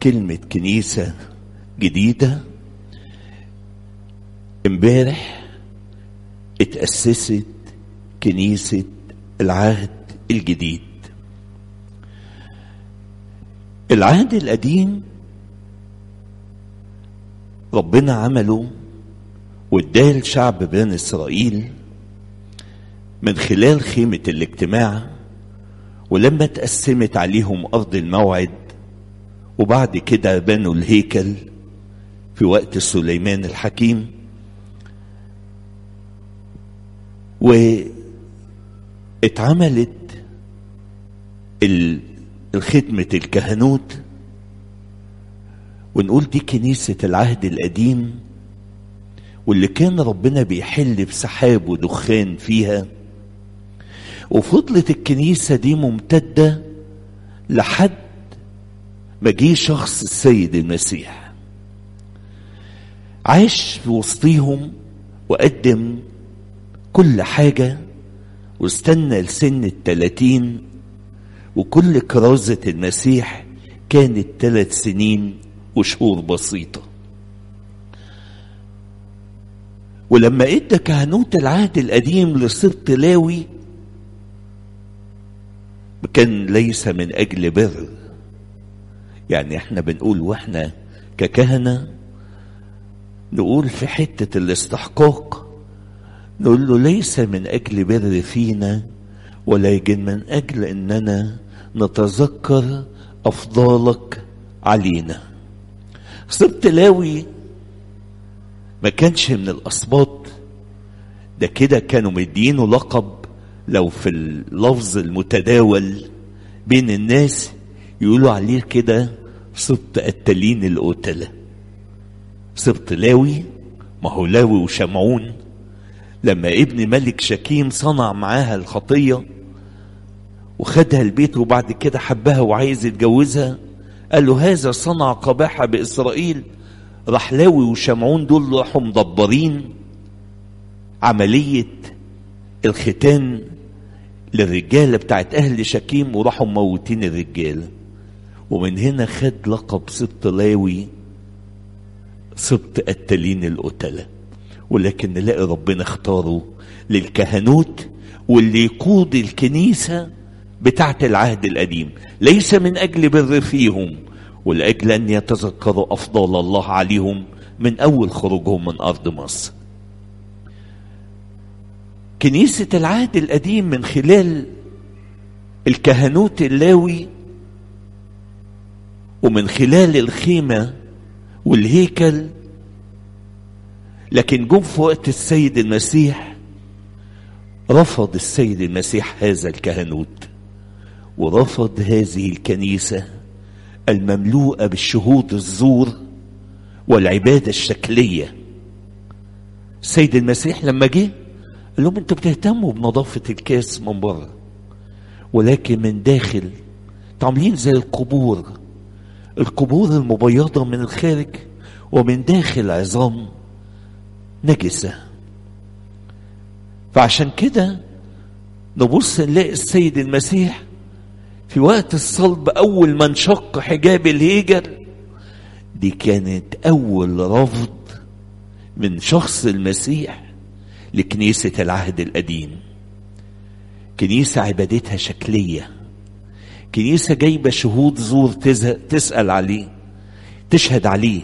كلمة كنيسة جديدة امبارح اتأسست كنيسة العهد الجديد العهد القديم ربنا عمله واداه لشعب بني اسرائيل من خلال خيمة الاجتماع ولما اتقسمت عليهم أرض الموعد وبعد كده بنوا الهيكل في وقت سليمان الحكيم واتعملت الخدمة الكهنوت ونقول دي كنيسة العهد القديم واللي كان ربنا بيحل بسحاب ودخان فيها وفضلت الكنيسة دي ممتدة لحد ما جه شخص السيد المسيح عاش في وسطيهم وقدم كل حاجة واستنى لسن التلاتين وكل كرازة المسيح كانت ثلاث سنين وشهور بسيطة ولما ادى كهنوت العهد القديم لسبط لاوي كان ليس من اجل بر يعني احنا بنقول واحنا ككهنة نقول في حتة الاستحقاق نقول له ليس من اجل بر فينا ولكن من اجل اننا نتذكر افضالك علينا سبط لاوي ما كانش من الاسباط ده كده كانوا مدينه لقب لو في اللفظ المتداول بين الناس يقولوا عليه كده سبط قتالين القتلة سبط لاوي ما هو لاوي وشمعون لما ابن ملك شكيم صنع معاها الخطية وخدها البيت وبعد كده حبها وعايز يتجوزها قال له هذا صنع قباحة بإسرائيل راح لاوي وشمعون دول راحوا مدبرين عملية الختان للرجالة بتاعت أهل شكيم وراحوا موتين الرجالة ومن هنا خد لقب سبط لاوي سبط قتالين القتلة ولكن نلاقي ربنا اختاره للكهنوت واللي يقود الكنيسة بتاعت العهد القديم ليس من أجل بر فيهم ولأجل أن يتذكروا أفضال الله عليهم من أول خروجهم من أرض مصر كنيسة العهد القديم من خلال الكهنوت اللاوي ومن خلال الخيمة والهيكل لكن جم في وقت السيد المسيح رفض السيد المسيح هذا الكهنوت ورفض هذه الكنيسة المملوءة بالشهود الزور والعبادة الشكلية السيد المسيح لما جه قال لهم انتوا بتهتموا بنظافة الكاس من بره ولكن من داخل عاملين زي القبور القبور المبيضة من الخارج ومن داخل عظام نجسة فعشان كده نبص نلاقي السيد المسيح في وقت الصلب أول ما انشق حجاب الهيجر دي كانت أول رفض من شخص المسيح لكنيسة العهد القديم كنيسة عبادتها شكلية كنيسة جايبة شهود زور تسأل عليه تشهد عليه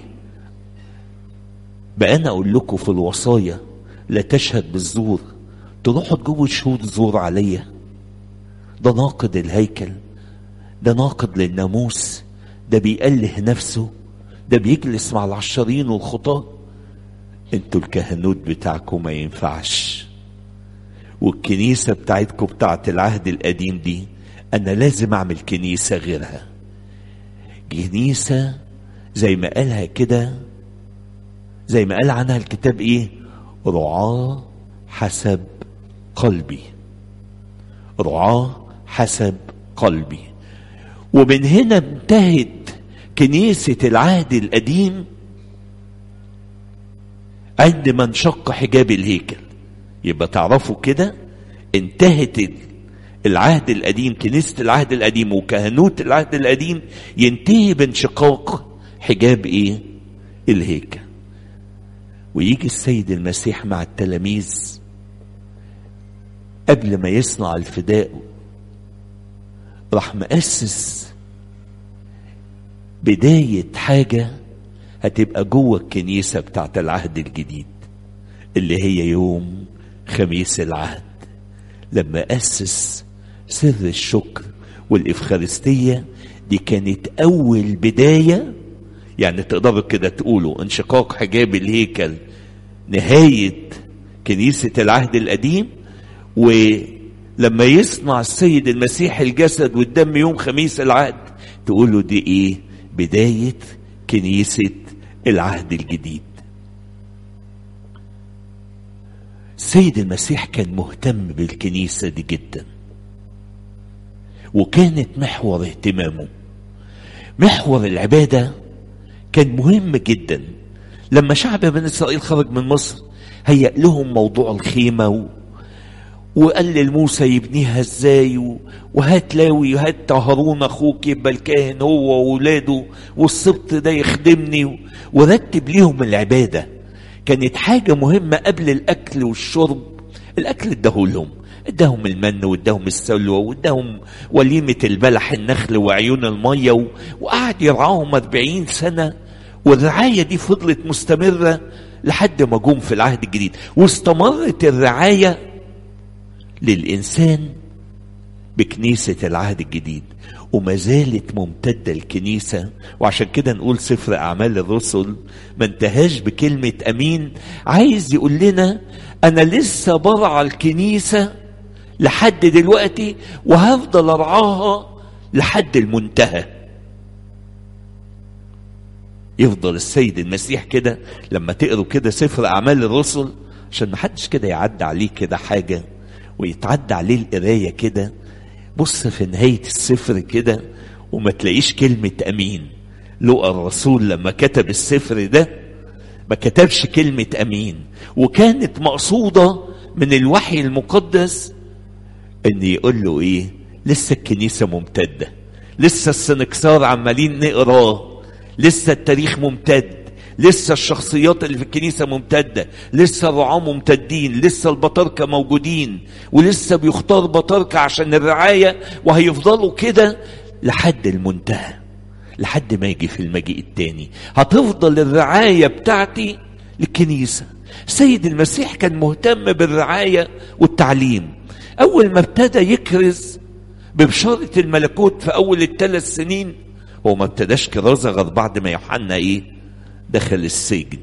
بقى أنا أقول لكم في الوصايا لا تشهد بالزور تروحوا تجيبوا شهود زور عليا ده ناقد الهيكل ده ناقد للناموس ده بيأله نفسه ده بيجلس مع العشرين والخطاه انتوا الكهنوت بتاعكم ما ينفعش والكنيسة بتاعتكم بتاعت العهد القديم دي أنا لازم أعمل كنيسة غيرها كنيسة زي ما قالها كده زي ما قال عنها الكتاب إيه رعاة حسب قلبي رعاة حسب قلبي ومن هنا انتهت كنيسة العهد القديم عندما انشق حجاب الهيكل يبقى تعرفوا كده انتهت العهد القديم كنيسة العهد القديم وكهنوت العهد القديم ينتهي بانشقاق حجاب ايه الهيكل ويجي السيد المسيح مع التلاميذ قبل ما يصنع الفداء راح مؤسس بداية حاجة هتبقى جوه الكنيسة بتاعت العهد الجديد اللي هي يوم خميس العهد لما أسس سر الشكر والإفخارستية دي كانت أول بداية يعني تقدروا كده تقولوا انشقاق حجاب الهيكل نهاية كنيسة العهد القديم ولما يصنع السيد المسيح الجسد والدم يوم خميس العهد تقولوا دي ايه بداية كنيسة العهد الجديد السيد المسيح كان مهتم بالكنيسة دي جدا وكانت محور اهتمامه محور العبادة كان مهم جدا لما شعب بني إسرائيل خرج من مصر هيأ لهم موضوع الخيمة و... وقال لموسى يبنيها ازاي و... وهات لاوي وهات هارون اخوك يبقى الكاهن هو واولاده والسبط ده يخدمني و... ورتب ليهم العباده كانت حاجه مهمه قبل الاكل والشرب الاكل اداهولهم اداهم المن واداهم السلوى واداهم وليمه البلح النخل وعيون الميه و... وقعد يرعاهم 40 سنه والرعايه دي فضلت مستمره لحد ما جم في العهد الجديد واستمرت الرعايه للإنسان بكنيسة العهد الجديد وما زالت ممتدة الكنيسة وعشان كده نقول سفر أعمال الرسل ما انتهاش بكلمة أمين عايز يقول لنا أنا لسه برعى الكنيسة لحد دلوقتي وهفضل أرعاها لحد المنتهى يفضل السيد المسيح كده لما تقروا كده سفر أعمال الرسل عشان ما حدش كده يعدي عليه كده حاجة ويتعدى عليه القراية كده بص في نهاية السفر كده وما تلاقيش كلمة أمين لقى الرسول لما كتب السفر ده ما كتبش كلمة أمين وكانت مقصودة من الوحي المقدس ان يقول له ايه لسه الكنيسة ممتدة لسه السنكسار عمالين نقراه لسه التاريخ ممتد لسه الشخصيات اللي في الكنيسة ممتدة لسه الرعاة ممتدين لسه البطاركة موجودين ولسه بيختار بطاركة عشان الرعاية وهيفضلوا كده لحد المنتهى لحد ما يجي في المجيء التاني هتفضل الرعاية بتاعتي للكنيسة سيد المسيح كان مهتم بالرعاية والتعليم أول ما ابتدى يكرز ببشارة الملكوت في أول الثلاث سنين هو ما ابتداش كرازة غير بعد ما يوحنا إيه دخل السجن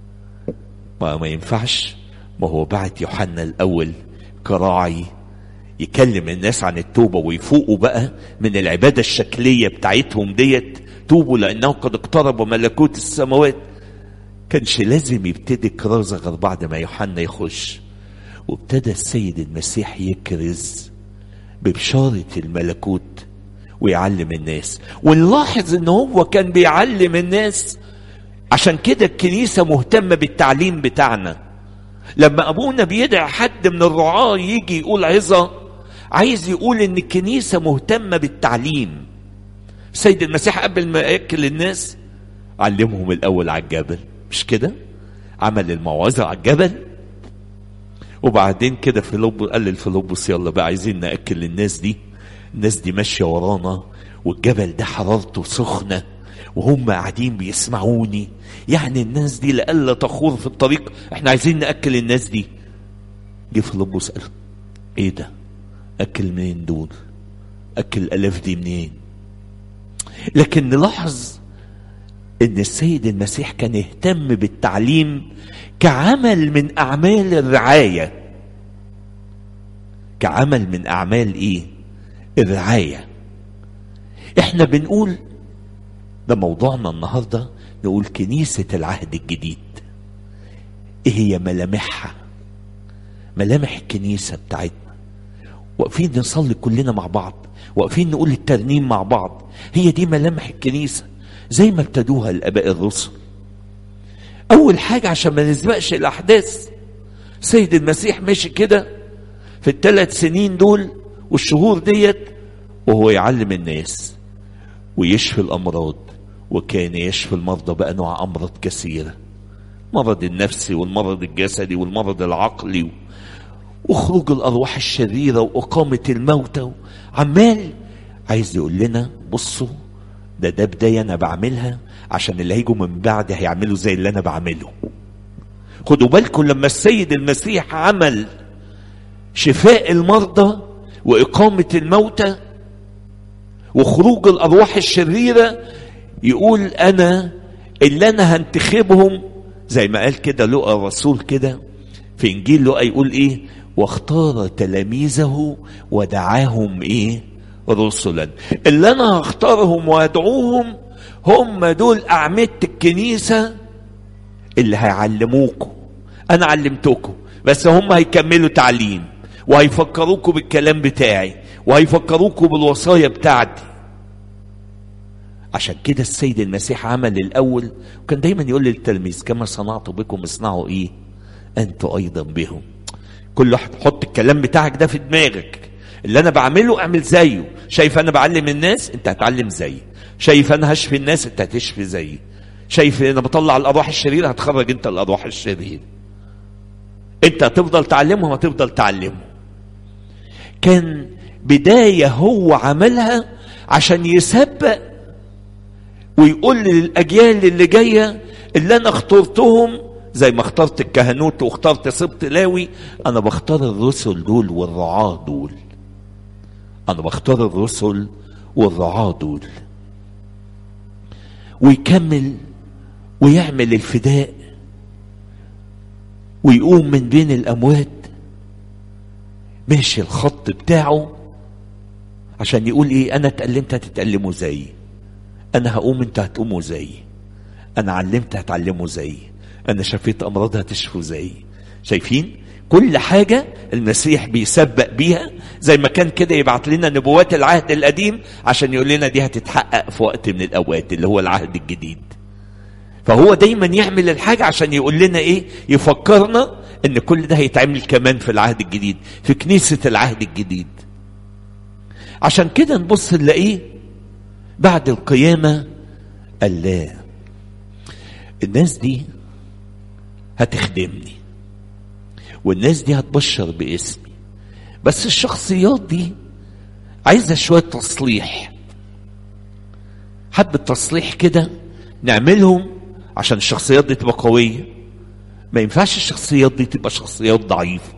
ما ما ينفعش ما هو بعت يوحنا الأول كراعي يكلم الناس عن التوبة ويفوقوا بقى من العبادة الشكلية بتاعتهم ديت توبوا لأنه قد اقترب ملكوت السماوات كانش لازم يبتدي كرازة غير بعد ما يوحنا يخش وابتدى السيد المسيح يكرز ببشارة الملكوت ويعلم الناس ونلاحظ ان هو كان بيعلم الناس عشان كده الكنيسة مهتمة بالتعليم بتاعنا لما ابونا بيدعي حد من الرعاة يجي يقول عظة عايز يقول ان الكنيسة مهتمة بالتعليم السيد المسيح قبل ما ياكل الناس علمهم الاول على الجبل مش كده عمل الموعظة على الجبل وبعدين كده فيلبس قال لفيلبس يلا بقى عايزين ناكل الناس دي الناس دي ماشيه ورانا والجبل ده حرارته سخنه وهم قاعدين بيسمعوني يعني الناس دي لألا تخوض في الطريق احنا عايزين ناكل الناس دي جه فيلبس قال ايه ده اكل منين دول اكل الالاف دي منين لكن نلاحظ ان السيد المسيح كان يهتم بالتعليم كعمل من اعمال الرعايه كعمل من اعمال ايه الرعايه احنا بنقول ده موضوعنا النهارده نقول كنيسه العهد الجديد ايه هي ملامحها ملامح الكنيسه بتاعتنا واقفين نصلي كلنا مع بعض واقفين نقول الترنيم مع بعض هي دي ملامح الكنيسه زي ما ابتدوها الاباء الرسل اول حاجه عشان ما نسبقش الاحداث سيد المسيح مشي كده في الثلاث سنين دول والشهور ديت وهو يعلم الناس ويشفي الامراض وكان يشفي المرضى بأنواع أمراض كثيرة مرض النفسي والمرض الجسدي والمرض العقلي وخروج الأرواح الشريرة وإقامة الموتى عمال عايز يقول لنا بصوا ده ده بداية أنا بعملها عشان اللي هيجوا من بعد هيعملوا زي اللي أنا بعمله خدوا بالكم لما السيد المسيح عمل شفاء المرضى وإقامة الموتى وخروج الأرواح الشريرة يقول أنا اللي أنا هنتخبهم زي ما قال كده لقى الرسول كده في إنجيل لقى يقول إيه واختار تلاميذه ودعاهم إيه رسلا اللي أنا هختارهم وأدعوهم هم دول أعمدة الكنيسة اللي هيعلموكم أنا علمتكم بس هم هيكملوا تعليم وهيفكروكوا بالكلام بتاعي وهيفكروكوا بالوصايا بتاعتي عشان كده السيد المسيح عمل الأول وكان دايما يقول للتلميذ كما صنعت بكم اصنعوا إيه أنتوا أيضا بهم كل واحد حط الكلام بتاعك ده في دماغك اللي أنا بعمله اعمل زيه شايف أنا بعلم الناس أنت هتعلم زيي شايف أنا هشفي الناس أنت هتشفي زيي شايف أنا بطلع الأرواح الشريرة هتخرج أنت الأرواح الشريرة أنت هتفضل تعلمهم هتفضل تعلمهم كان بداية هو عملها عشان يسبق ويقول للأجيال اللي جاية اللي أنا اخترتهم زي ما اخترت الكهنوت واخترت سبط لاوي أنا بختار الرسل دول والرعاة دول أنا بختار الرسل والرعاة دول ويكمل ويعمل الفداء ويقوم من بين الأموات ماشي الخط بتاعه عشان يقول ايه انا اتألمت هتتألموا زيي انا هقوم انت هتقوموا زيي انا علمت هتعلموا زيي انا شفيت امراض هتشفوا زيي شايفين كل حاجة المسيح بيسبق بيها زي ما كان كده يبعت لنا نبوات العهد القديم عشان يقول لنا دي هتتحقق في وقت من الأوقات اللي هو العهد الجديد فهو دايما يعمل الحاجة عشان يقول لنا ايه يفكرنا ان كل ده هيتعمل كمان في العهد الجديد في كنيسة العهد الجديد عشان كده نبص نلاقيه بعد القيامة قال لا الناس دي هتخدمني والناس دي هتبشر باسمي بس الشخصيات دي عايزة شوية تصليح حبة تصليح كده نعملهم عشان الشخصيات دي تبقى قوية ما ينفعش الشخصيات دي تبقى شخصيات ضعيفة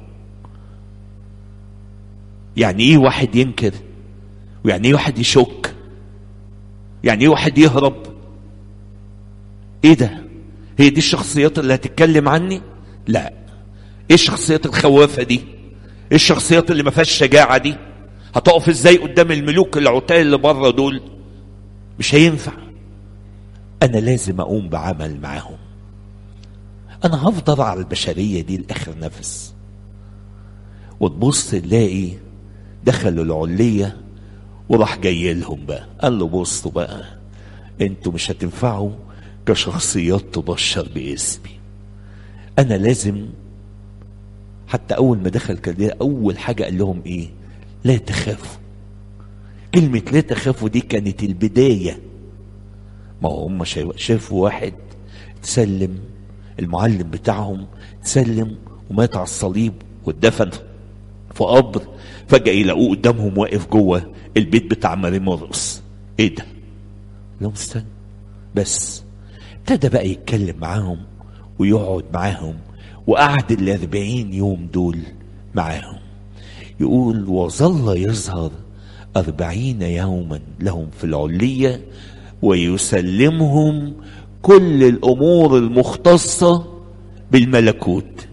يعني ايه واحد ينكر ويعني ايه واحد يشك يعني ايه واحد يهرب ايه ده هي دي الشخصيات اللي هتتكلم عني لا ايه الشخصيات الخوافة دي ايه الشخصيات اللي ما فيهاش شجاعة دي هتقف ازاي قدام الملوك العتال اللي بره دول مش هينفع انا لازم اقوم بعمل معاهم انا هفضل على البشريه دي لاخر نفس وتبص تلاقي دخلوا العليه وراح جاي لهم بقى قال له بصوا بقى انتوا مش هتنفعوا كشخصيات تبشر باسمي انا لازم حتى اول ما دخل كده اول حاجه قال لهم ايه لا تخافوا كلمه لا تخافوا دي كانت البدايه ما هم شافوا واحد تسلم المعلم بتاعهم تسلم ومات على الصليب واتدفن في قبر فجأة يلاقوه قدامهم واقف جوه البيت بتاع مريم مرقص ايه ده؟ لهم استنى بس ابتدى بقى يتكلم معاهم ويقعد معاهم وقعد الأربعين يوم دول معاهم يقول وظل يظهر أربعين يوما لهم في العلية ويسلمهم كل الامور المختصه بالملكوت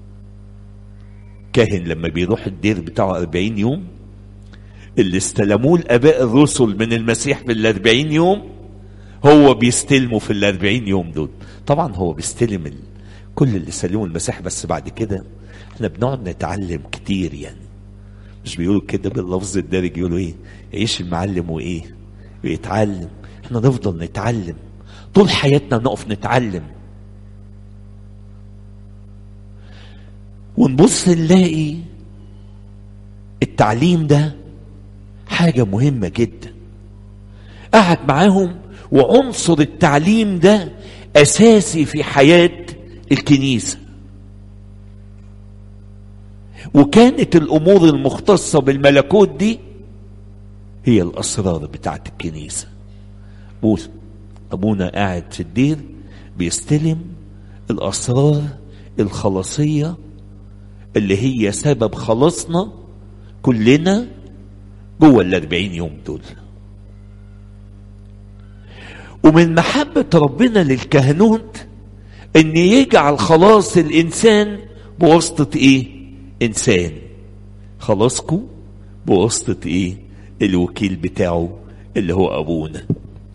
كاهن لما بيروح الدير بتاعه أربعين يوم اللي استلموه الاباء الرسل من المسيح في الأربعين يوم هو بيستلمه في الأربعين يوم دول طبعا هو بيستلم ال... كل اللي سلموا المسيح بس بعد كده احنا بنقعد نتعلم كتير يعني مش بيقولوا كده باللفظ الدارج يقولوا ايه يعيش المعلم وايه ويتعلم احنا نفضل نتعلم طول حياتنا نقف نتعلم ونبص نلاقي التعليم ده حاجة مهمة جدا قعد معاهم وعنصر التعليم ده اساسي في حياه الكنيسه وكانت الامور المختصه بالملكوت دي هي الاسرار بتاعت الكنيسه بص ابونا قاعد في الدير بيستلم الاسرار الخلاصيه اللي هي سبب خلاصنا كلنا جوه الاربعين يوم دول ومن محبة ربنا للكهنوت ان يجعل خلاص الانسان بواسطة ايه انسان خلاصكم بواسطة ايه الوكيل بتاعه اللي هو ابونا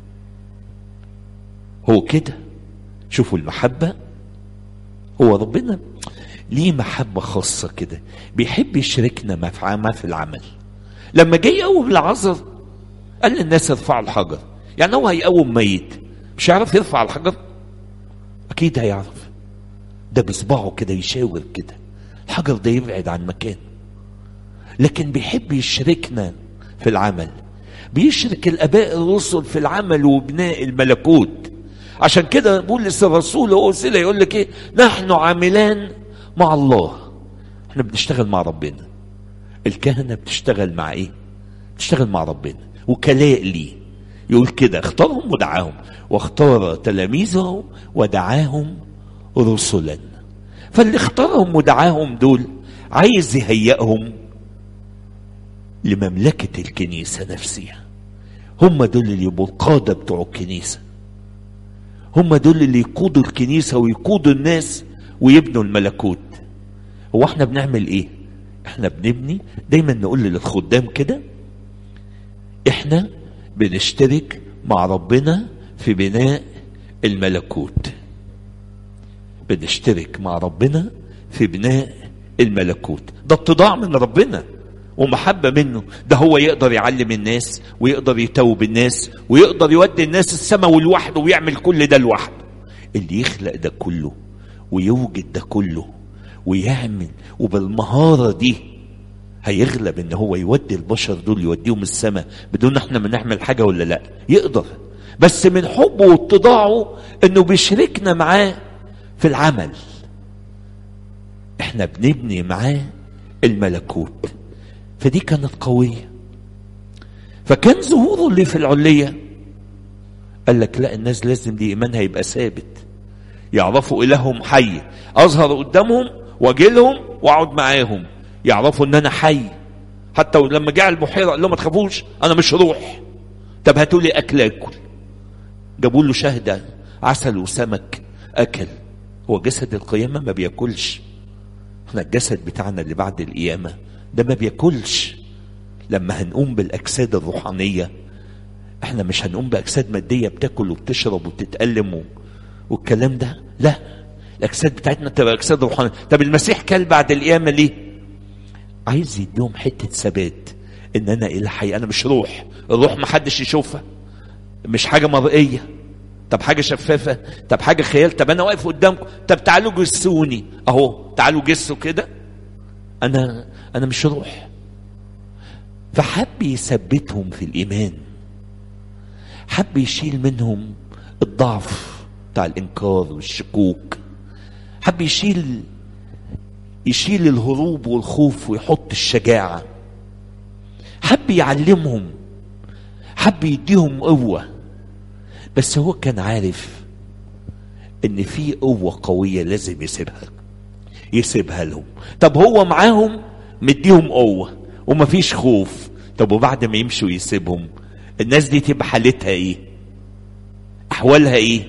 هو كده شوفوا المحبة هو ربنا ليه محبة خاصة كده بيحب يشاركنا ما في العمل لما جه يقوم العذر قال للناس ارفعوا الحجر يعني هو هيقوم ميت مش هيعرف يرفع الحجر اكيد هيعرف ده بصباعه كده يشاور كده الحجر ده يبعد عن مكانه لكن بيحب يشركنا في العمل بيشرك الاباء الرسل في العمل وبناء الملكوت عشان كده بولس الرسول هو وسيلة يقول لك ايه نحن عاملان مع الله احنا بنشتغل مع ربنا الكهنه بتشتغل مع ايه بتشتغل مع ربنا وكلاء ليه يقول كده اختارهم ودعاهم واختار تلاميذه ودعاهم رسلا فاللي اختارهم ودعاهم دول عايز يهيئهم لمملكة الكنيسة نفسها هم دول اللي يبقوا القادة بتوع الكنيسة هم دول اللي يقودوا الكنيسة ويقودوا الناس ويبنوا الملكوت هو احنا بنعمل ايه احنا بنبني دايما نقول للخدام كده احنا بنشترك مع ربنا في بناء الملكوت بنشترك مع ربنا في بناء الملكوت ده اتضاع من ربنا ومحبة منه ده هو يقدر يعلم الناس ويقدر يتوب الناس ويقدر يودي الناس السماء لوحده ويعمل كل ده لوحده اللي يخلق ده كله ويوجد ده كله ويعمل وبالمهارة دي هيغلب ان هو يودي البشر دول يوديهم السماء بدون احنا ما نعمل حاجة ولا لا يقدر بس من حبه واتضاعه انه بيشركنا معاه في العمل احنا بنبني معاه الملكوت فدي كانت قوية فكان ظهوره اللي في العلية قال لك لا الناس لازم دي ايمانها يبقى ثابت يعرفوا الههم حي اظهر قدامهم واجي لهم واقعد معاهم يعرفوا ان انا حي حتى لما جاء البحيره قال لهم ما تخافوش انا مش هروح طب هاتوا لي اكل اكل جابوا له شهده عسل وسمك اكل هو جسد القيامه ما بياكلش احنا الجسد بتاعنا اللي بعد القيامه ده ما بياكلش لما هنقوم بالاجساد الروحانيه احنا مش هنقوم باجساد ماديه بتاكل وبتشرب وبتتالم والكلام ده لا الاجساد بتاعتنا تبقى اجساد روحانيه طب المسيح كل بعد القيامه ليه عايز يديهم حته ثبات ان انا الى حي انا مش روح الروح ما حدش يشوفها مش حاجه مرئيه طب حاجه شفافه طب حاجه خيال طب انا واقف قدامكم طب تعالوا جسوني اهو تعالوا جسوا كده انا انا مش روح فحب يثبتهم في الايمان حب يشيل منهم الضعف بتاع الانكار والشكوك حب يشيل يشيل الهروب والخوف ويحط الشجاعه حب يعلمهم حب يديهم قوه بس هو كان عارف ان في قوه قويه لازم يسيبها يسيبها لهم طب هو معاهم مديهم قوه ومفيش خوف طب وبعد ما يمشوا يسيبهم الناس دي تبقى حالتها ايه احوالها ايه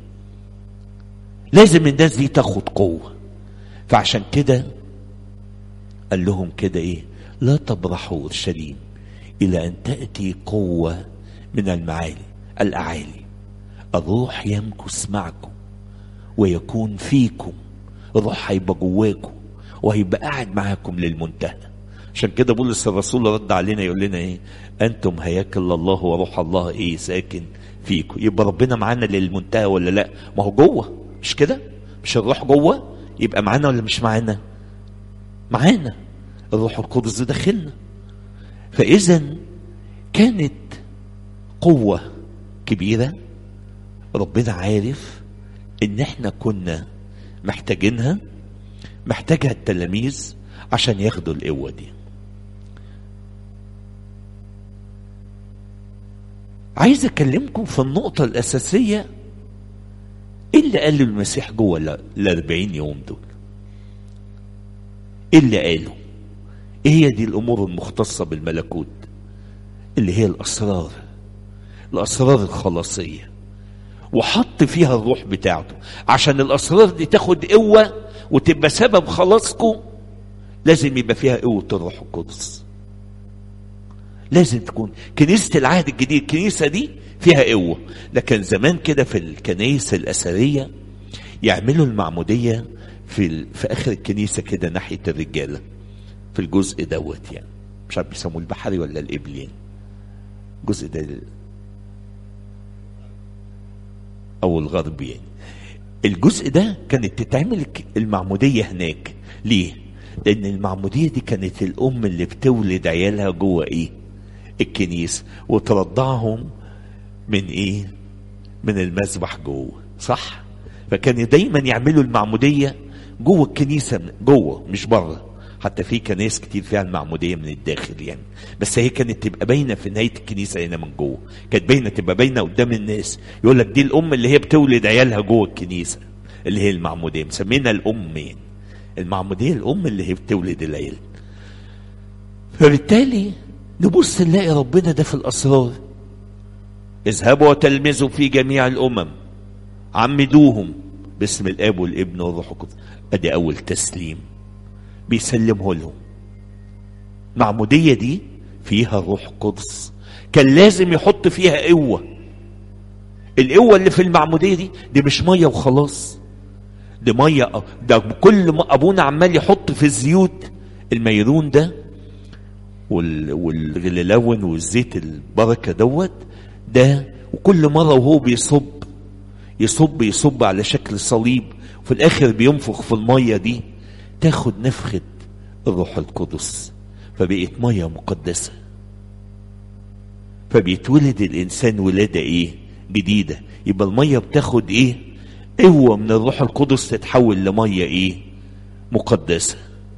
لازم الناس دي تاخد قوه فعشان كده قال لهم كده ايه لا تبرحوا اورشليم الى ان تاتي قوه من المعالي الاعالي الروح يمكث معكم ويكون فيكم الروح هيبقى جواكم وهيبقى قاعد معاكم للمنتهى عشان كده بولس الرسول رد علينا يقول لنا ايه انتم هياكل الله وروح الله ايه ساكن فيكم يبقى ربنا معانا للمنتهى ولا لا ما هو جوه مش كده مش الروح جوه يبقى معانا ولا مش معانا معانا الروح القدس ده داخلنا فاذا كانت قوه كبيره ربنا عارف ان احنا كنا محتاجينها محتاجها التلاميذ عشان ياخدوا القوة دي عايز اكلمكم في النقطة الأساسية ايه اللي قاله المسيح جوه ال 40 يوم دول؟ ايه اللي قاله؟ ايه هي دي الامور المختصة بالملكوت؟ اللي هي الاسرار الاسرار الخلاصية وحط فيها الروح بتاعته عشان الاسرار دي تاخد قوة وتبقى سبب خلاصكم لازم يبقى فيها قوة الروح القدس لازم تكون كنيسة العهد الجديد الكنيسة دي فيها قوة لكن زمان كده في الكنايس الأثرية يعملوا المعمودية في ال... في آخر الكنيسة كده ناحية الرجالة في الجزء دوت يعني مش عارف بيسموه البحري ولا الإبلين الجزء ده أو الغرب يعني الجزء ده كانت تتعمل المعمودية هناك ليه؟ لأن المعمودية دي كانت الأم اللي بتولد عيالها جوه إيه؟ الكنيسة وترضعهم من ايه من المذبح جوه صح فكان دايما يعملوا المعموديه جوه الكنيسه جوه مش بره حتى في كنايس كتير فيها المعموديه من الداخل يعني بس هي كانت تبقى باينه في نهايه الكنيسه هنا من جوه كانت باينه تبقى باينه قدام الناس يقول لك دي الام اللي هي بتولد عيالها جوه الكنيسه اللي هي المعموديه مسمينها الام يعني المعموديه الام اللي هي بتولد العيال فبالتالي نبص نلاقي ربنا ده في الاسرار اذهبوا وتلمذوا في جميع الامم عمدوهم باسم الاب والابن والروح القدس ادي اول تسليم بيسلمه لهم المعمودية دي فيها الروح القدس كان لازم يحط فيها قوة القوة اللي في المعمودية دي دي مش مية وخلاص دي مية ده كل ما ابونا عمال يحط في الزيوت الميرون ده وال... والغللاون والزيت البركة دوت ده وكل مرة وهو بيصب يصب يصب على شكل صليب وفي الآخر بينفخ في المية دي تاخد نفخة الروح القدس فبقت مية مقدسة فبيتولد الإنسان ولادة إيه جديدة يبقى المية بتاخد إيه قوة من الروح القدس تتحول لمية إيه مقدسة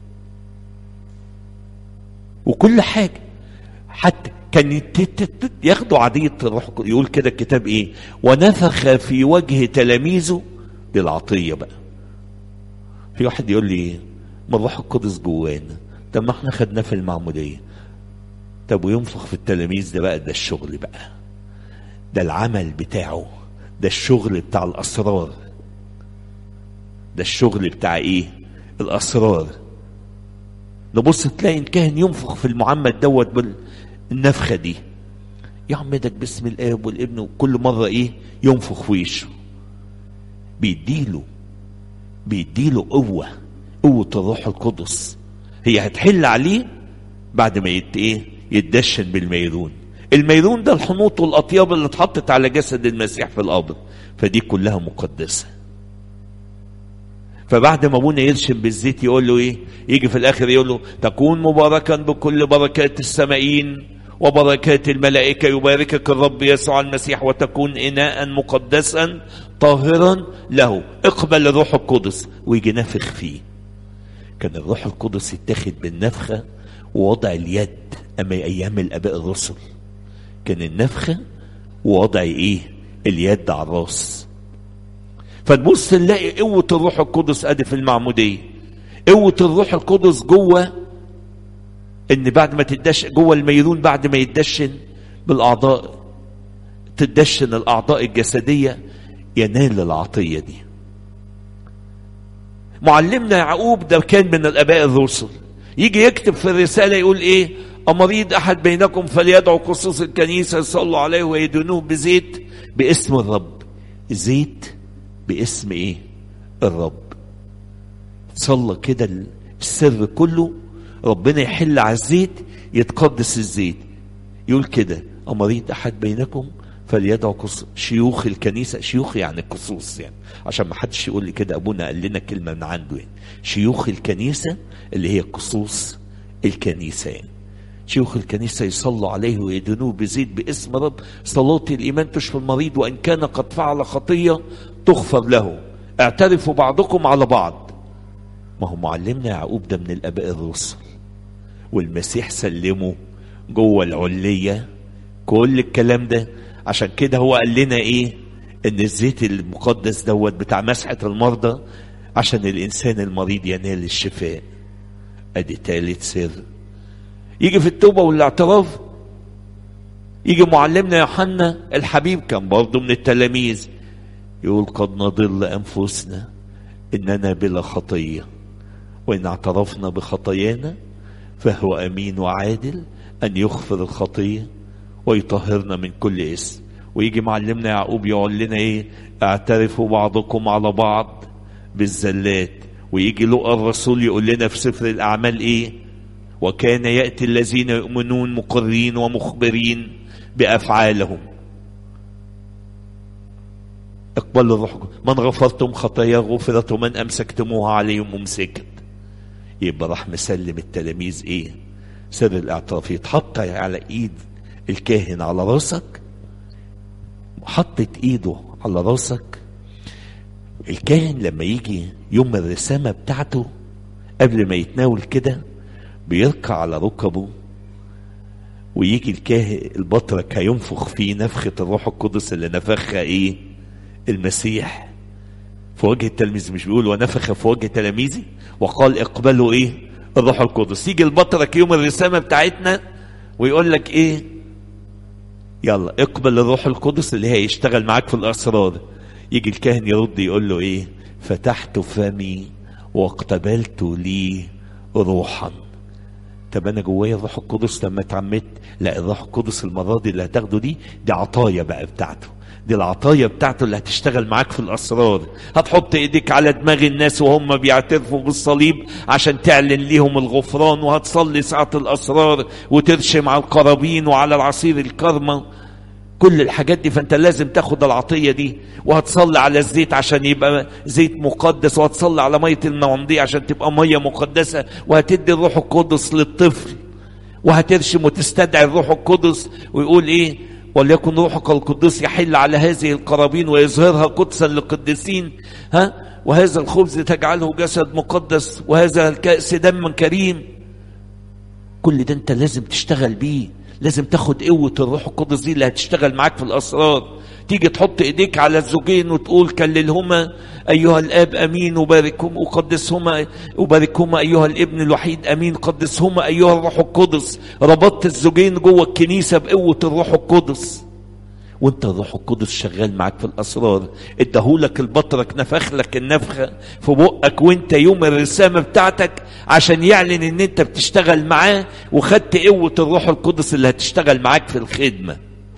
وكل حاجة حتى كان ياخدوا عادية الروح يقول كده الكتاب ايه ونفخ في وجه تلاميذه بالعطية بقى في واحد يقول لي ما الروح القدس جوانا طب ما احنا خدناه في المعمودية طب وينفخ في التلاميذ ده بقى ده الشغل بقى ده العمل بتاعه ده الشغل بتاع الأسرار ده الشغل بتاع ايه الأسرار نبص تلاقي إن كان ينفخ في المعمد دوت بال النفخة دي يعمدك باسم الآب والابن وكل مرة إيه ينفخ في وشه بيديله بيديله قوة قوة الروح القدس هي هتحل عليه بعد ما يت إيه يتدشن بالميرون الميرون ده الحنوط والأطياب اللي اتحطت على جسد المسيح في القبر فدي كلها مقدسة فبعد ما ابونا يرشم بالزيت يقول له ايه يجي في الاخر يقول له تكون مباركا بكل بركات السمائين وبركات الملائكة يباركك الرب يسوع المسيح وتكون إناء مقدسا طاهرا له اقبل الروح القدس ويجي نفخ فيه كان الروح القدس يتاخد بالنفخة ووضع اليد أما أيام الآباء الرسل كان النفخة ووضع إيه اليد على الراس فتبص نلاقي قوة الروح القدس أدي في المعمودية قوة الروح القدس جوه ان بعد ما تدش جوه الميرون بعد ما يتدشن بالاعضاء تدشن الاعضاء الجسديه ينال العطيه دي معلمنا يعقوب ده كان من الاباء الرسل يجي يكتب في الرساله يقول ايه امريض احد بينكم فليدعو قصوص الكنيسه يصلوا عليه ويدنوه بزيت باسم الرب زيت باسم ايه الرب صلى كده السر كله ربنا يحل على الزيت يتقدس الزيت يقول كده أمريض أحد بينكم فليدعو قص... شيوخ الكنيسة شيوخ يعني قصوص يعني عشان ما حدش يقول لي كده أبونا قال لنا كلمة من عنده يعني شيوخ الكنيسة اللي هي قصوص الكنيسة يعني شيوخ الكنيسة يصلوا عليه ويدنوه بزيت باسم رب صلاة الإيمان تشفي المريض وإن كان قد فعل خطية تغفر له اعترفوا بعضكم على بعض ما هو معلمنا يعقوب ده من الآباء الرسل والمسيح سلمه جوه العلية كل الكلام ده عشان كده هو قال لنا ايه ان الزيت المقدس دوت بتاع مسحة المرضى عشان الانسان المريض ينال الشفاء ادي تالت سر يجي في التوبة والاعتراف يجي معلمنا يوحنا الحبيب كان برضه من التلاميذ يقول قد نضل انفسنا اننا بلا خطيه وان اعترفنا بخطايانا فهو امين وعادل ان يغفر الخطيه ويطهرنا من كل اسم ويجي معلمنا يعقوب يقول لنا ايه اعترفوا بعضكم على بعض بالزلات ويجي لقى الرسول يقول لنا في سفر الاعمال ايه وكان ياتي الذين يؤمنون مقرين ومخبرين بافعالهم اقبلوا الروح من غفرتم خطايا غفرت ومن امسكتموها عليهم ممسكت يبقى راح مسلم التلاميذ ايه سر الاعتراف يتحط على ايد الكاهن على راسك حطت ايده على راسك الكاهن لما يجي يوم الرسامه بتاعته قبل ما يتناول كده بيركع على ركبه ويجي الكاهن البطرك هينفخ فيه نفخه الروح القدس اللي نفخها ايه المسيح في وجه التلميذ مش بيقول ونفخ في وجه تلاميذي وقال اقبلوا ايه الروح القدس يجي البطرك يوم الرسامه بتاعتنا ويقول لك ايه يلا اقبل الروح القدس اللي هيشتغل معاك في الاسرار يجي الكاهن يرد يقول له ايه فتحت فمي واقتبلت لي روحا طب انا جوايا الروح القدس لما اتعمدت لا الروح القدس المره دي اللي هتاخده دي دي عطايا بقى بتاعته دي العطايا بتاعته اللي هتشتغل معاك في الاسرار هتحط ايديك على دماغ الناس وهم بيعترفوا بالصليب عشان تعلن ليهم الغفران وهتصلي ساعة الاسرار وترشم على القرابين وعلى العصير الكرمة كل الحاجات دي فانت لازم تاخد العطيه دي وهتصلي على الزيت عشان يبقى زيت مقدس وهتصلي على ميه المعموديه عشان تبقى ميه مقدسه وهتدي الروح القدس للطفل وهترشم وتستدعي الروح القدس ويقول ايه وليكن روحك القدوس يحل على هذه القرابين ويظهرها قدسا للقديسين ها وهذا الخبز تجعله جسد مقدس وهذا الكأس دم كريم كل ده انت لازم تشتغل بيه لازم تاخد قوة الروح القدس دي اللي هتشتغل معاك في الأسرار تيجي تحط ايديك على الزوجين وتقول كللهما ايها الاب امين وباركهم وقدسهما وباركهما ايها الابن الوحيد امين قدسهما ايها الروح القدس ربطت الزوجين جوه الكنيسه بقوه الروح القدس وانت الروح القدس شغال معاك في الاسرار اداهولك البطرك نفخ لك النفخه في بقك وانت يوم الرسامه بتاعتك عشان يعلن ان انت بتشتغل معاه وخدت قوه الروح القدس اللي هتشتغل معاك في الخدمه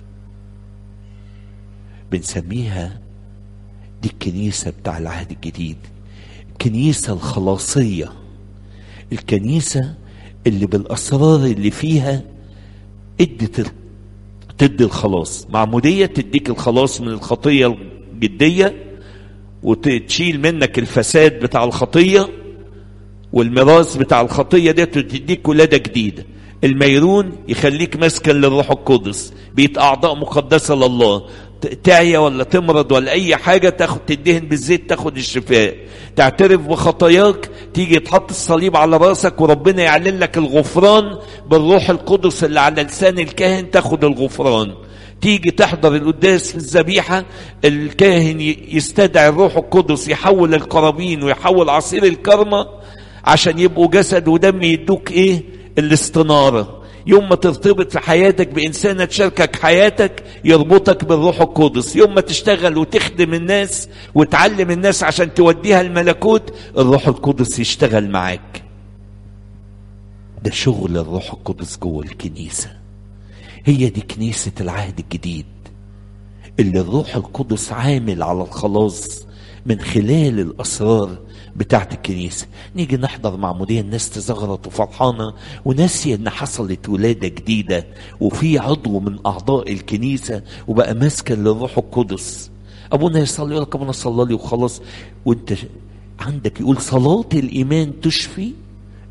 بنسميها دي الكنيسة بتاع العهد الجديد الكنيسة الخلاصية الكنيسة اللي بالأسرار اللي فيها ادت تدي الخلاص معمودية تديك الخلاص من الخطية الجدية وتشيل منك الفساد بتاع الخطية والميراث بتاع الخطية دي تديك ولادة جديدة الميرون يخليك مسكن للروح القدس بيت أعضاء مقدسة لله تعيا ولا تمرض ولا اي حاجه تاخد تدهن بالزيت تاخد الشفاء تعترف بخطاياك تيجي تحط الصليب على راسك وربنا يعلن لك الغفران بالروح القدس اللي على لسان الكاهن تاخد الغفران تيجي تحضر القداس في الذبيحة الكاهن يستدعي الروح القدس يحول القرابين ويحول عصير الكرمة عشان يبقوا جسد ودم يدوك ايه الاستنارة يوم ما ترتبط في حياتك بإنسانة تشاركك حياتك يربطك بالروح القدس يوم ما تشتغل وتخدم الناس وتعلم الناس عشان توديها الملكوت الروح القدس يشتغل معاك ده شغل الروح القدس جوه الكنيسة هي دي كنيسة العهد الجديد اللي الروح القدس عامل على الخلاص من خلال الأسرار بتاعت الكنيسة نيجي نحضر معمودية الناس تزغرط وفرحانة وناسية ان حصلت ولادة جديدة وفي عضو من اعضاء الكنيسة وبقى ماسكا للروح القدس ابونا يصلي يقول لك ابونا صلى لي وخلاص وانت عندك يقول صلاة الايمان تشفي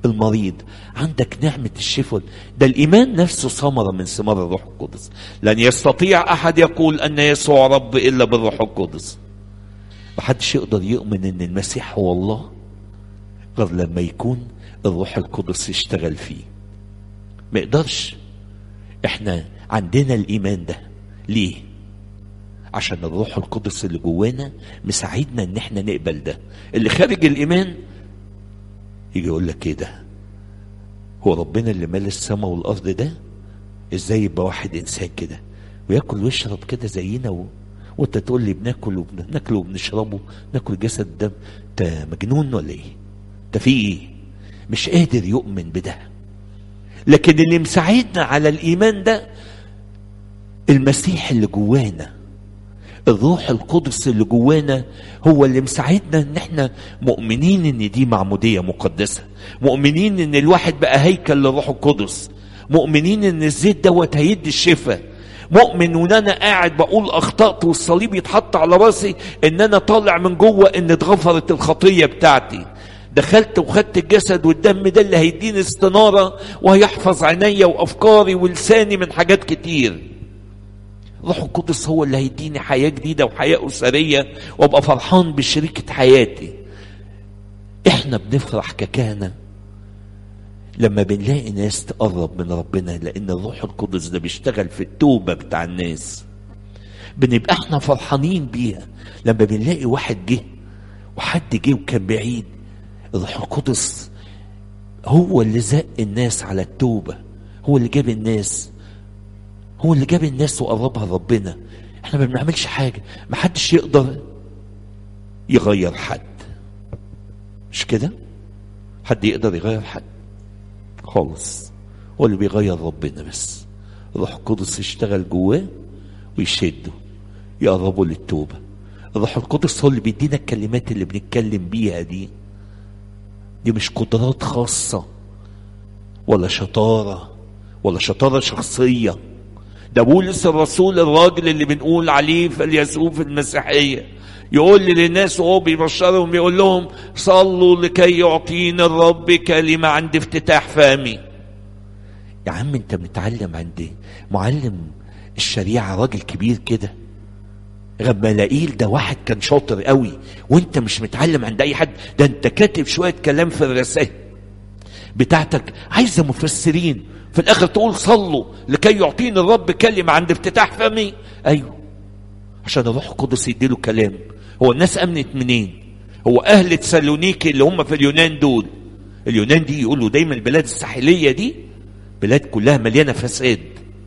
المريض عندك نعمة الشفاء ده الإيمان نفسه ثمرة من ثمار الروح القدس لن يستطيع أحد يقول أن يسوع رب إلا بالروح القدس محدش يقدر يؤمن أن المسيح هو الله غير لما يكون الروح القدس يشتغل فيه ما يقدرش احنا عندنا الإيمان ده ليه عشان الروح القدس اللي جوانا مساعدنا ان احنا نقبل ده اللي خارج الايمان يجي يقول لك ايه ده هو ربنا اللي مال السماء والارض ده ازاي يبقى واحد انسان كده وياكل ويشرب كده زينا و... وانت تقول لي بناكل وبناكل وبنشربه ناكل جسد دم انت مجنون ولا ايه انت في ايه مش قادر يؤمن بده لكن اللي مساعدنا على الايمان ده المسيح اللي جوانا الروح القدس اللي جوانا هو اللي مساعدنا ان احنا مؤمنين ان دي معموديه مقدسه مؤمنين ان الواحد بقى هيكل للروح القدس مؤمنين ان الزيت دوت هيدي الشفاء مؤمن وان انا قاعد بقول اخطات والصليب يتحط على راسي ان انا طالع من جوه ان اتغفرت الخطيه بتاعتي دخلت وخدت الجسد والدم ده اللي هيديني استناره وهيحفظ عينيا وافكاري ولساني من حاجات كتير روح القدس هو اللي هيديني حياة جديدة وحياة أسرية وأبقى فرحان بشريكة حياتي إحنا بنفرح ككهنة لما بنلاقي ناس تقرب من ربنا لأن الروح القدس ده بيشتغل في التوبة بتاع الناس بنبقى احنا فرحانين بيها لما بنلاقي واحد جه وحد جه وكان بعيد الروح القدس هو اللي زق الناس على التوبة هو اللي جاب الناس هو اللي جاب الناس وقربها لربنا احنا ما بنعملش حاجه ما حدش يقدر يغير حد مش كده حد يقدر يغير حد خالص هو اللي بيغير ربنا بس الروح القدس يشتغل جواه ويشده يقربه للتوبه الروح القدس هو اللي بيدينا الكلمات اللي بنتكلم بيها دي دي مش قدرات خاصه ولا شطاره ولا شطاره شخصيه ده بولس الرسول الراجل اللي بنقول عليه فاليسوع في المسيحية يقول للناس وهو بيبشرهم يقول لهم صلوا لكي يعطينا الرب كلمة عند افتتاح فمي يا عم انت متعلم عند معلم الشريعة راجل كبير كده غمالائيل ده واحد كان شاطر قوي وانت مش متعلم عند اي حد ده انت كاتب شوية كلام في الرسائل بتاعتك عايزة مفسرين في الاخر تقول صلوا لكي يعطيني الرب كلمة عند افتتاح فمي ايوه عشان الروح القدس يديله كلام هو الناس امنت منين هو اهل تسالونيكي اللي هم في اليونان دول اليونان دي يقولوا دايما البلاد الساحلية دي بلاد كلها مليانة فساد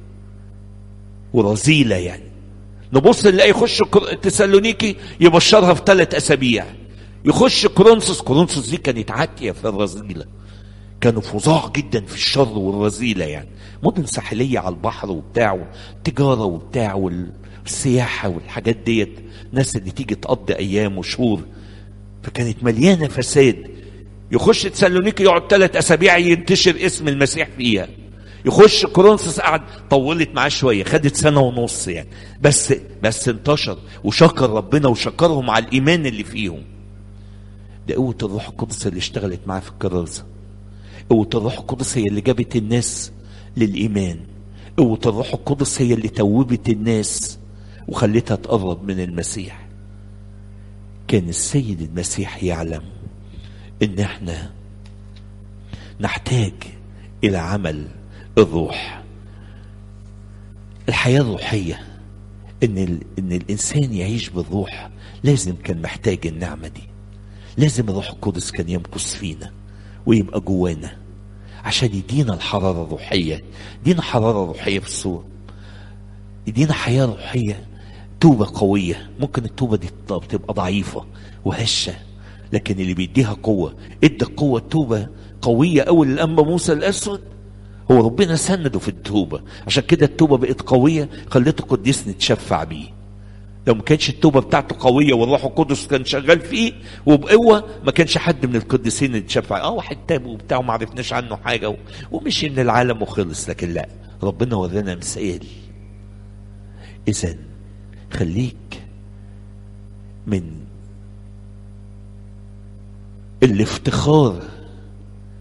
ورذيلة يعني نبص نلاقي يخش تسالونيكي يبشرها في ثلاث اسابيع يخش كورنثوس كورنثوس دي كانت عاتية في الرذيله كانوا فظاع جدا في الشر والرذيله يعني مدن ساحليه على البحر وبتاع تجاره وبتاع والسياحه والحاجات ديت ناس اللي تيجي تقضي ايام وشهور فكانت مليانه فساد يخش تسالونيكي يقعد ثلاث اسابيع ينتشر اسم المسيح فيها يخش كورنثوس قعد طولت معاه شويه خدت سنه ونص يعني بس بس انتشر وشكر ربنا وشكرهم على الايمان اللي فيهم ده قوه الروح القدس اللي اشتغلت معاه في الكرازه قوة الروح القدس هي اللي جابت الناس للإيمان قوة الروح القدس هي اللي توبت الناس وخلتها تقرب من المسيح كان السيد المسيح يعلم ان احنا نحتاج الى عمل الروح الحياة الروحية ان, ال... ان الانسان يعيش بالروح لازم كان محتاج النعمة دي لازم الروح القدس كان يمكث فينا ويبقى جوانا عشان يدينا الحرارة الروحية يدينا حرارة روحية في الصورة يدينا حياة روحية توبة قوية ممكن التوبة دي بتبقى ضعيفة وهشة لكن اللي بيديها قوة ادى قوة التوبة قوية أوي للأنبا موسى الأسود هو ربنا سنده في التوبة عشان كده التوبة بقت قوية خلته قديس نتشفع بيه لو ما كانش التوبة بتاعته قوية والروح القدس كان شغال فيه وبقوة ما كانش حد من القديسين يتشفع اه واحد تاب وبتاع وما عرفناش عنه حاجة ومشي من العالم وخلص لكن لا ربنا ورانا مثال إذا خليك من الافتخار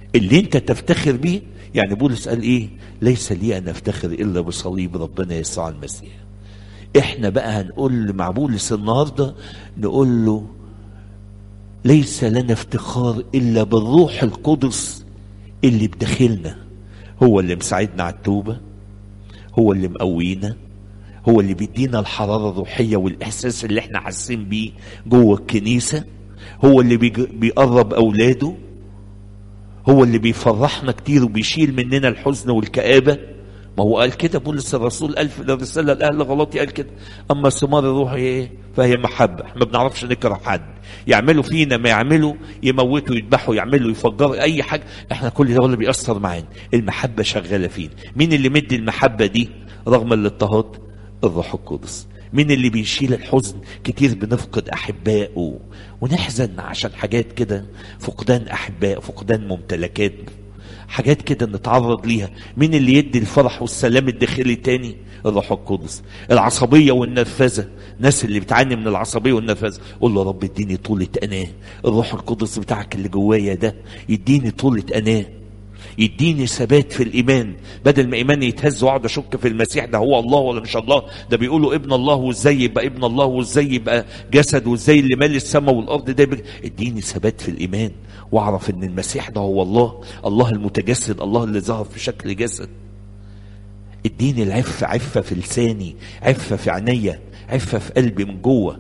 اللي انت تفتخر بيه يعني بولس قال ايه ليس لي ان افتخر الا بصليب ربنا يسوع المسيح احنا بقى هنقول مع بولس النهارده نقول له ليس لنا افتخار الا بالروح القدس اللي بداخلنا هو اللي مساعدنا على التوبه هو اللي مقوينا هو اللي بيدينا الحراره الروحيه والاحساس اللي احنا حاسين بيه جوه الكنيسه هو اللي بيقرب اولاده هو اللي بيفرحنا كتير وبيشيل مننا الحزن والكآبة ما هو قال كده بولس الرسول قال في الرسالة لأهل غلطي قال كده أما ثمار الروح إيه فهي محبة احنا ما بنعرفش نكره حد يعملوا فينا ما يعملوا يموتوا يذبحوا يعملوا يفجروا أي حاجة احنا كل ده اللي بيأثر معانا المحبة شغالة فينا مين اللي مدي المحبة دي رغم الاضطهاد الروح القدس مين اللي بيشيل الحزن كتير بنفقد احباء و... ونحزن عشان حاجات كده فقدان احباء فقدان ممتلكات حاجات كده نتعرض ليها مين اللي يدي الفرح والسلام الداخلي تاني الروح القدس العصبيه والنرفزه ناس اللي بتعاني من العصبيه والنرفزه قول له رب اديني طولة اناه الروح القدس بتاعك اللي جوايا ده يديني طولة اناه يديني ثبات في الايمان بدل ما ايماني يتهز واقعد اشك في المسيح ده هو الله ولا مش الله ده بيقولوا ابن الله وازاي يبقى ابن الله وازاي يبقى جسد وازاي اللي مال السماء والارض ده بي... اديني ثبات في الايمان واعرف ان المسيح ده هو الله الله المتجسد الله اللي ظهر في شكل جسد اديني العفة عفة في لساني عفة في عينيا عفة في قلبي من جوه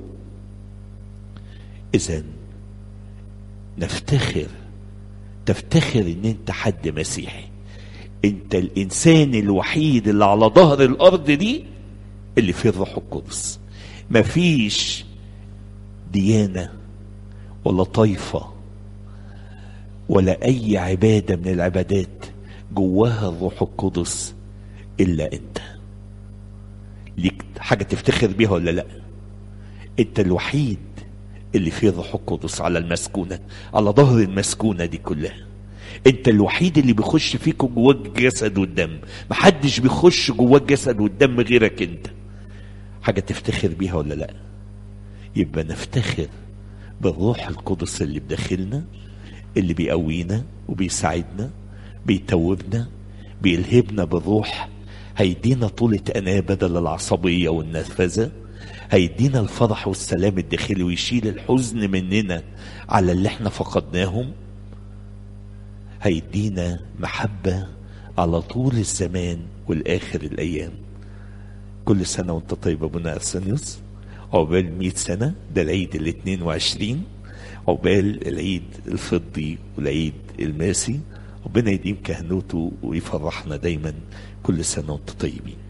اذا نفتخر تفتخر ان انت حد مسيحي انت الانسان الوحيد اللي على ظهر الارض دي اللي فيه الروح القدس مفيش ديانة ولا طائفة ولا اي عبادة من العبادات جواها الروح القدس الا انت ليك حاجة تفتخر بيها ولا لا انت الوحيد اللي فيه الروح القدس على المسكونة على ظهر المسكونة دي كلها انت الوحيد اللي بيخش فيك جواك الجسد والدم محدش بيخش جواك الجسد والدم غيرك انت حاجة تفتخر بيها ولا لا يبقى نفتخر بالروح القدس اللي بداخلنا اللي بيقوينا وبيساعدنا بيتوبنا بيلهبنا بالروح هيدينا طولة أناة بدل العصبية والنرفزة هيدينا الفرح والسلام الداخلي ويشيل الحزن مننا على اللي احنا فقدناهم هيدينا محبة على طول الزمان والآخر الأيام كل سنة وانت طيب أبونا أرسنيوس عقبال 100 سنة ده العيد ال 22 عقبال العيد الفضي والعيد الماسي ربنا يديم كهنوته ويفرحنا دايما كل سنة وانتم طيبين